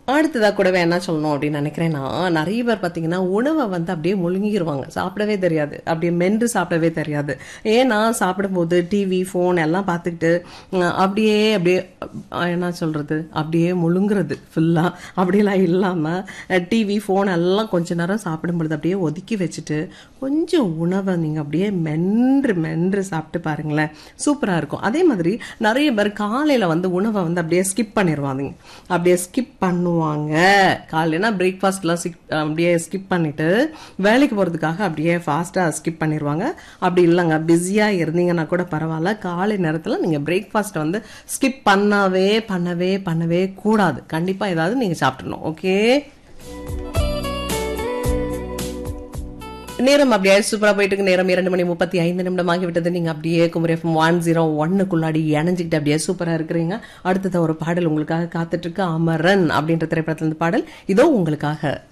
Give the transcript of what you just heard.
அடுத்ததா கூடவே என்ன சொல்லணும் அப்படின்னு நினைக்கிறேன்னா நிறைய பேர் பார்த்தீங்கன்னா உணவை வந்து அப்படியே முழுங்கிடுவாங்க சாப்பிடவே தெரியாது அப்படியே மென்று சாப்பிடவே தெரியாது ஏன்னா சாப்பிடும்போது டிவி ஃபோன் எல்லாம் பார்த்துக்கிட்டு அஹ், அப்படியே அப்படியே அஹ், என்ன சொல்றது அப்படியே முழுங்குறது ஃபுல்லா அப்படிலாம் இல்லாம டிவி ஃபோன் எல்லாம் கொஞ்ச நேரம் சாப்பிடும் பொழுது அப்படியே ஒதுக்கி வச்சுட்டு கொஞ்சம் உணவை நீங்க அப்படியே மென்று மென்று சாப்பிட்டு பாருங்களேன் சூப்பரா இருக்கும் அதே மாதிரி நிறைய பேர் காலையில வந்து உணவை வந்து அப்படியே ஸ்கிப் பண்ணிடுவாங்க அப்படியே ஸ்கிப் பண்ணுவாங்க காலையினா பிரேக்ஃபாஸ்ட்லாம் அப்படியே ஸ்கிப் பண்ணிட்டு வேலைக்கு போறதுக்காக அப்படியே ஃபாஸ்டா ஸ்கிப் பண்ணிடுவாங்க அப்படி இல்லைங்க பிஸியா இருந்தீங்கன்னா கூட பரவாயில்ல காலை நேரத்துல நீங்க பிரேக்ஃபாஸ்ட் வந்து ஸ்கிப் பண்ணவே பண்ணவே பண்ணவே கூடாது கண்டிப்பா ஏதாவது நீங்க சாப்பிடணும் ஓகே நேரம் அப்படியே சூப்பரா போயிட்டு இருக்கு நேரம் இரண்டு மணி முப்பத்தி ஐந்து நிமிடம் ஆகிவிட்டது நீங்க அப்படியே குமரி எஃப்எம் ஒன் ஜீரோ ஒன்னுக்குள்ளாடி இணைஞ்சுக்கிட்டு அப்படியே சூப்பரா இருக்கிறீங்க அடுத்தது ஒரு பாடல் உங்களுக்காக காத்துட்டு இருக்கு அமரன் அப்படின்ற திரைப்படத்துல இருந்து பாடல் இதோ உங்களுக்காக